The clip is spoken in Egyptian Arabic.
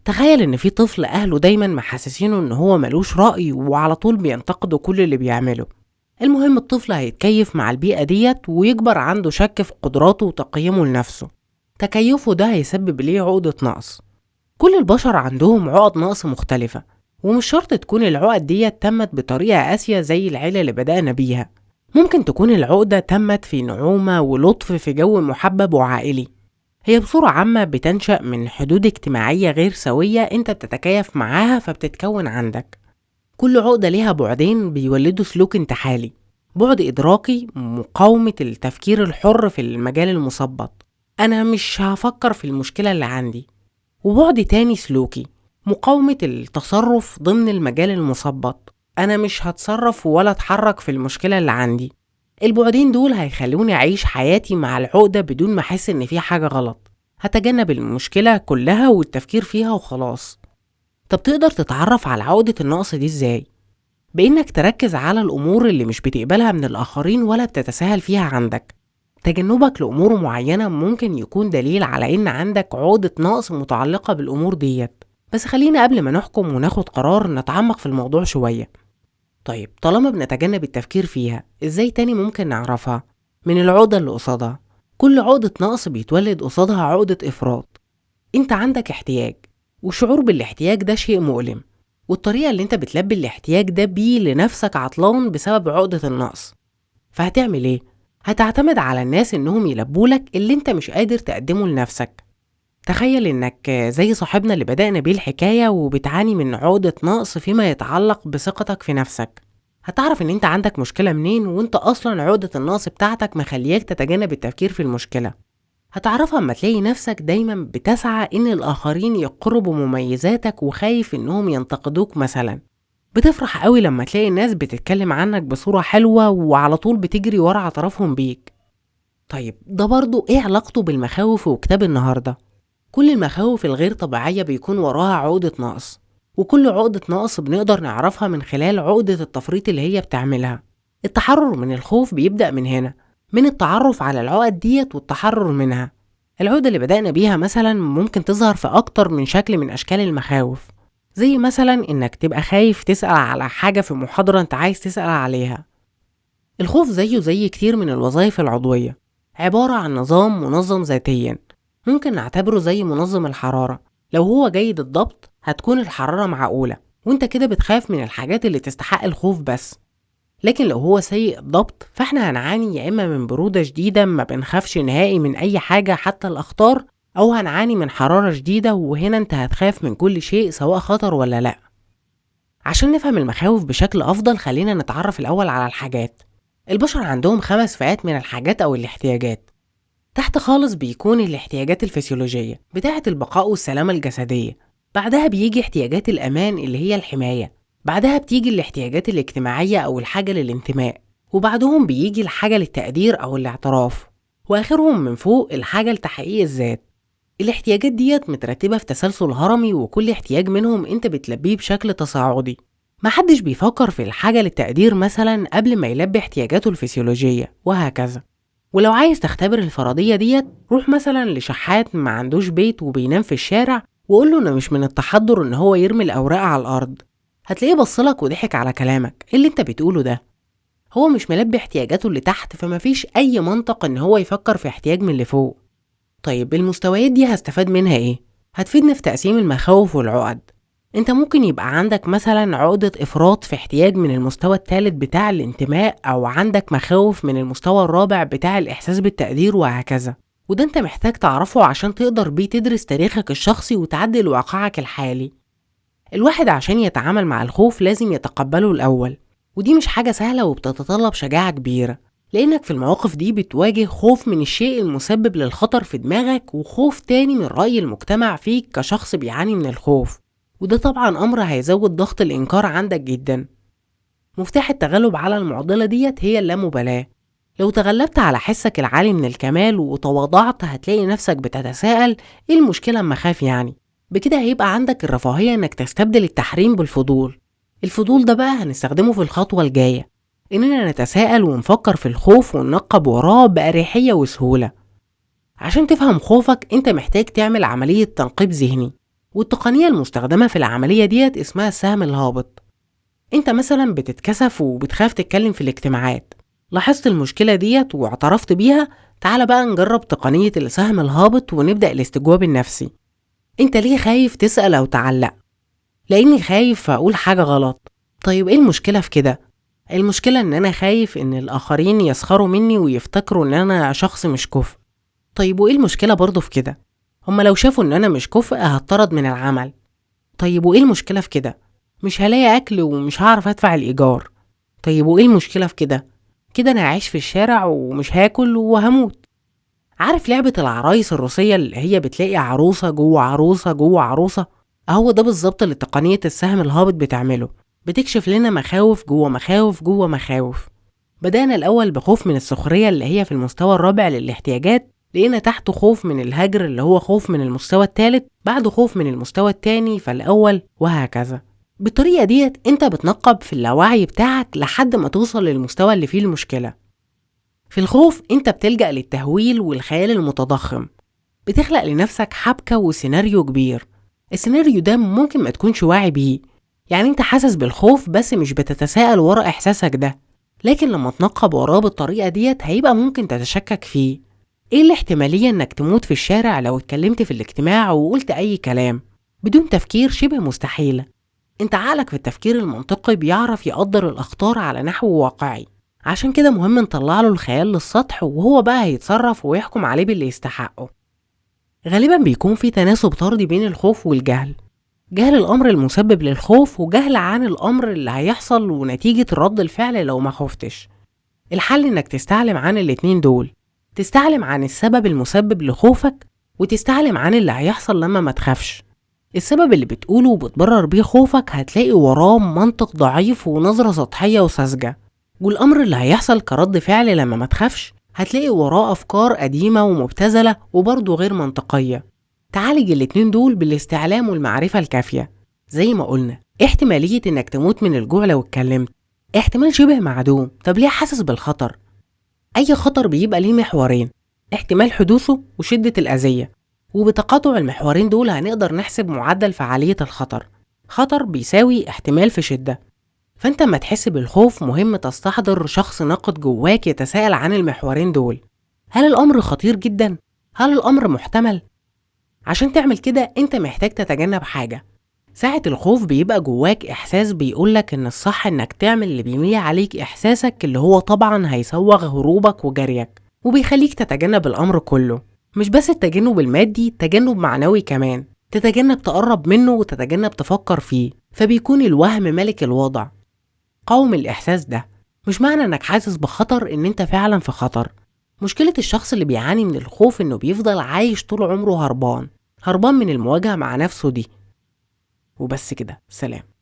تخيل إن في طفل أهله دايما محسسينه إن هو ملوش رأي وعلى طول بينتقدوا كل اللي بيعمله المهم الطفل هيتكيف مع البيئة ديت ويكبر عنده شك في قدراته وتقييمه لنفسه تكيفه ده هيسبب ليه عقدة نقص كل البشر عندهم عقد نقص مختلفة ومش شرط تكون العقد ديت تمت بطريقة قاسية زي العيلة اللي بدأنا بيها ممكن تكون العقدة تمت في نعومة ولطف في جو محبب وعائلي هي بصورة عامة بتنشأ من حدود اجتماعية غير سوية انت بتتكيف معاها فبتتكون عندك كل عقدة ليها بعدين بيولدوا سلوك انتحالي بعد إدراكي مقاومة التفكير الحر في المجال المثبط أنا مش هفكر في المشكلة اللي عندي وبعد تاني سلوكي مقاومة التصرف ضمن المجال المثبط أنا مش هتصرف ولا أتحرك في المشكلة اللي عندي البعدين دول هيخلوني أعيش حياتي مع العقدة بدون ما أحس إن في حاجة غلط هتجنب المشكلة كلها والتفكير فيها وخلاص طب تقدر تتعرف على عقدة النقص دي إزاي؟ بإنك تركز على الأمور اللي مش بتقبلها من الآخرين ولا بتتساهل فيها عندك تجنبك لأمور معينة ممكن يكون دليل على إن عندك عقدة نقص متعلقة بالأمور ديت بس خلينا قبل ما نحكم وناخد قرار نتعمق في الموضوع شوية طيب طالما بنتجنب التفكير فيها ازاي تاني ممكن نعرفها من العقدة اللي قصادها كل عقدة نقص بيتولد قصادها عقدة إفراط انت عندك احتياج والشعور بالاحتياج ده شيء مؤلم والطريقة اللي انت بتلبي الاحتياج ده بيه لنفسك عطلان بسبب عقدة النقص فهتعمل ايه؟ هتعتمد على الناس انهم يلبولك اللي انت مش قادر تقدمه لنفسك تخيل انك زي صاحبنا اللي بدأنا بيه الحكاية وبتعاني من عقدة نقص فيما يتعلق بثقتك في نفسك هتعرف ان انت عندك مشكلة منين وانت اصلا عقدة النقص بتاعتك مخلياك تتجنب التفكير في المشكلة هتعرفها اما تلاقي نفسك دايما بتسعى ان الاخرين يقربوا مميزاتك وخايف انهم ينتقدوك مثلا بتفرح قوي لما تلاقي الناس بتتكلم عنك بصورة حلوة وعلى طول بتجري ورا اعترافهم بيك طيب ده برضو ايه علاقته بالمخاوف وكتاب النهارده كل المخاوف الغير طبيعية بيكون وراها عقدة نقص وكل عقدة نقص بنقدر نعرفها من خلال عقدة التفريط اللي هي بتعملها التحرر من الخوف بيبدأ من هنا من التعرف على العقد ديت والتحرر منها العقدة اللي بدأنا بيها مثلا ممكن تظهر في أكتر من شكل من أشكال المخاوف زي مثلا إنك تبقى خايف تسأل على حاجة في محاضرة أنت عايز تسأل عليها الخوف زيه زي كتير من الوظائف العضوية عبارة عن نظام منظم ذاتيا ممكن نعتبره زي منظم الحرارة لو هو جيد الضبط هتكون الحرارة معقولة وانت كده بتخاف من الحاجات اللي تستحق الخوف بس لكن لو هو سيء الضبط فاحنا هنعاني يا اما من برودة شديدة ما بنخافش نهائي من اي حاجة حتى الاخطار او هنعاني من حرارة شديدة وهنا انت هتخاف من كل شيء سواء خطر ولا لا عشان نفهم المخاوف بشكل افضل خلينا نتعرف الاول على الحاجات البشر عندهم خمس فئات من الحاجات او الاحتياجات تحت خالص بيكون الاحتياجات الفسيولوجية بتاعة البقاء والسلامة الجسدية بعدها بيجي احتياجات الأمان اللي هي الحماية بعدها بتيجي الاحتياجات الاجتماعية أو الحاجة للانتماء وبعدهم بيجي الحاجة للتقدير أو الاعتراف وآخرهم من فوق الحاجة لتحقيق الذات الاحتياجات ديت مترتبة في تسلسل هرمي وكل احتياج منهم انت بتلبيه بشكل تصاعدي محدش بيفكر في الحاجة للتقدير مثلا قبل ما يلبي احتياجاته الفسيولوجية وهكذا ولو عايز تختبر الفرضية ديت روح مثلا لشحات ما عندوش بيت وبينام في الشارع وقول له انه مش من التحضر ان هو يرمي الاوراق على الارض هتلاقيه بصلك وضحك على كلامك ايه اللي انت بتقوله ده هو مش ملبي احتياجاته اللي تحت فمفيش اي منطق ان هو يفكر في احتياج من اللي فوق طيب المستويات دي هستفاد منها ايه هتفيدنا في تقسيم المخاوف والعقد انت ممكن يبقى عندك مثلا عقدة افراط في احتياج من المستوى الثالث بتاع الانتماء او عندك مخاوف من المستوى الرابع بتاع الاحساس بالتقدير وهكذا وده انت محتاج تعرفه عشان تقدر بيه تدرس تاريخك الشخصي وتعدل واقعك الحالي الواحد عشان يتعامل مع الخوف لازم يتقبله الأول ودي مش حاجة سهلة وبتتطلب شجاعة كبيرة لأنك في المواقف دي بتواجه خوف من الشيء المسبب للخطر في دماغك وخوف تاني من رأي المجتمع فيك كشخص بيعاني من الخوف وده طبعا أمر هيزود ضغط الإنكار عندك جدا مفتاح التغلب على المعضلة ديت هي اللامبالاة لو تغلبت على حسك العالي من الكمال وتواضعت هتلاقي نفسك بتتساءل ايه المشكلة اما اخاف يعني بكده هيبقى عندك الرفاهية انك تستبدل التحريم بالفضول الفضول ده بقى هنستخدمه في الخطوة الجاية اننا نتساءل ونفكر في الخوف وننقب وراه بأريحية وسهولة عشان تفهم خوفك انت محتاج تعمل عملية تنقيب ذهني والتقنية المستخدمة في العملية ديت اسمها السهم الهابط انت مثلا بتتكسف وبتخاف تتكلم في الاجتماعات لاحظت المشكلة ديت واعترفت بيها تعال بقى نجرب تقنية السهم الهابط ونبدأ الاستجواب النفسي انت ليه خايف تسأل أو تعلق؟ لأني خايف أقول حاجة غلط طيب ايه المشكلة في كده؟ المشكلة إن أنا خايف إن الآخرين يسخروا مني ويفتكروا إن أنا شخص مش كفء طيب وإيه المشكلة برضه في كده؟ هما لو شافوا إن أنا مش كفء هطرد من العمل طيب وإيه المشكلة في كده؟ مش هلاقي أكل ومش هعرف أدفع الإيجار طيب وإيه المشكلة في كده؟ كده أنا هعيش في الشارع ومش هاكل وهموت عارف لعبة العرايس الروسية اللي هي بتلاقي عروسة جوه عروسة جوه عروسة أهو ده بالظبط اللي تقنية السهم الهابط بتعمله بتكشف لنا مخاوف جوه مخاوف جوه مخاوف بدأنا الأول بخوف من السخرية اللي هي في المستوى الرابع للاحتياجات لقينا تحته خوف من الهجر اللي هو خوف من المستوى الثالث بعده خوف من المستوى الثاني فالأول وهكذا بالطريقة ديت انت بتنقب في اللاوعي بتاعك لحد ما توصل للمستوى اللي فيه المشكلة في الخوف انت بتلجأ للتهويل والخيال المتضخم بتخلق لنفسك حبكة وسيناريو كبير السيناريو ده ممكن ما تكونش واعي بيه يعني انت حاسس بالخوف بس مش بتتساءل ورا احساسك ده لكن لما تنقب وراه بالطريقة ديت هيبقى ممكن تتشكك فيه ايه الاحتمالية انك تموت في الشارع لو اتكلمت في الاجتماع وقلت اي كلام بدون تفكير شبه مستحيلة انت عقلك في التفكير المنطقي بيعرف يقدر الاخطار على نحو واقعي عشان كده مهم نطلع له الخيال للسطح وهو بقى هيتصرف ويحكم عليه باللي يستحقه غالبا بيكون في تناسب طردي بين الخوف والجهل جهل الأمر المسبب للخوف وجهل عن الأمر اللي هيحصل ونتيجة رد الفعل لو ما خفتش الحل إنك تستعلم عن الاتنين دول تستعلم عن السبب المسبب لخوفك وتستعلم عن اللي هيحصل لما ما تخافش السبب اللي بتقوله وبتبرر بيه خوفك هتلاقي وراه منطق ضعيف ونظرة سطحية وساذجة والأمر اللي هيحصل كرد فعل لما ما تخافش هتلاقي وراه أفكار قديمة ومبتذلة وبرضه غير منطقية تعالج الاتنين دول بالاستعلام والمعرفة الكافية زي ما قلنا احتمالية انك تموت من الجوع لو اتكلمت احتمال شبه معدوم طب ليه حاسس بالخطر اي خطر بيبقى ليه محورين احتمال حدوثه وشدة الأذية وبتقاطع المحورين دول هنقدر نحسب معدل فعالية الخطر خطر بيساوي احتمال في شدة فانت ما تحس بالخوف مهم تستحضر شخص ناقد جواك يتساءل عن المحورين دول هل الأمر خطير جدا؟ هل الأمر محتمل؟ عشان تعمل كده انت محتاج تتجنب حاجة ساعة الخوف بيبقى جواك إحساس بيقولك إن الصح إنك تعمل اللي بيميل عليك إحساسك اللي هو طبعا هيسوغ هروبك وجريك وبيخليك تتجنب الأمر كله مش بس التجنب المادي تجنب معنوي كمان تتجنب تقرب منه وتتجنب تفكر فيه فبيكون الوهم ملك الوضع قاوم الإحساس ده مش معنى إنك حاسس بخطر إن أنت فعلا في خطر مشكلة الشخص اللي بيعاني من الخوف إنه بيفضل عايش طول عمره هربان هربان من المواجهة مع نفسه دي وبس كده سلام